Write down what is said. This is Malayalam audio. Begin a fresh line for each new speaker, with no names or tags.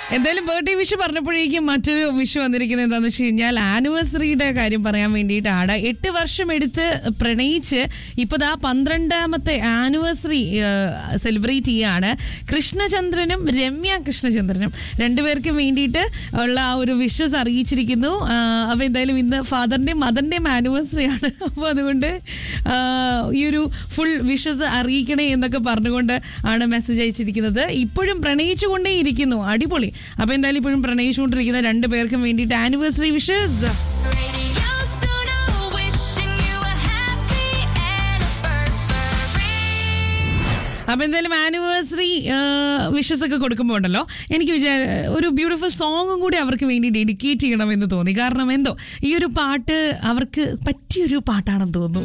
എന്തായാലും ബർത്ത്ഡേ വിഷ് പറഞ്ഞപ്പോഴേക്കും മറ്റൊരു വിഷ് വന്നിരിക്കുന്നത് എന്താണെന്ന് വെച്ച് കഴിഞ്ഞാൽ ആനിവേഴ്സറിയുടെ കാര്യം പറയാൻ വേണ്ടിയിട്ടാണ് എട്ട് വർഷം എടുത്ത് പ്രണയിച്ച് ഇപ്പോൾ ദാ പന്ത്രണ്ടാമത്തെ ആനിവേഴ്സറി സെലിബ്രേറ്റ് ചെയ്യാണ് കൃഷ്ണചന്ദ്രനും രമ്യ കൃഷ്ണചന്ദ്രനും രണ്ടുപേർക്കും വേണ്ടിയിട്ട് ഉള്ള ആ ഒരു വിഷസ് അറിയിച്ചിരിക്കുന്നു അപ്പോൾ എന്തായാലും ഇന്ന് ഫാദറിൻ്റെയും മദറിൻ്റെയും ആനിവേഴ്സറി ആണ് അപ്പോൾ അതുകൊണ്ട് ആ, ഈ ഒരു ഫുൾ വിഷസ് അറിയിക്കണേ എന്നൊക്കെ പറഞ്ഞുകൊണ്ട് ആണ് മെസ്സേജ് അയച്ചിരിക്കുന്നത് ഇപ്പോഴും പ്രണയിച്ചുകൊണ്ടേയിരിക്കുന്നു അടിപൊളി അപ്പൊ എന്തായാലും ഇപ്പോഴും പ്രണയിച്ചുകൊണ്ടിരിക്കുന്ന രണ്ടു പേർക്കും വേണ്ടിയിട്ട് anniversary wishes
Radio Suno, wishing you a happy anniversary.
അപ്പൊ എന്തായാലും ആനിവേഴ്സറി വിഷസ് ഒക്കെ കൊടുക്കുമ്പോൾ ഉണ്ടല്ലോ എനിക്ക് വിചാര ഒരു ബ്യൂട്ടിഫുൾ സോങ്ങും കൂടി അവർക്ക് വേണ്ടി ഡെഡിക്കേറ്റ് ചെയ്യണമെന്ന് തോന്നി കാരണം എന്തോ ഈ ഒരു പാട്ട് അവർക്ക് പറ്റിയൊരു പാട്ടാണെന്ന് തോന്നുന്നു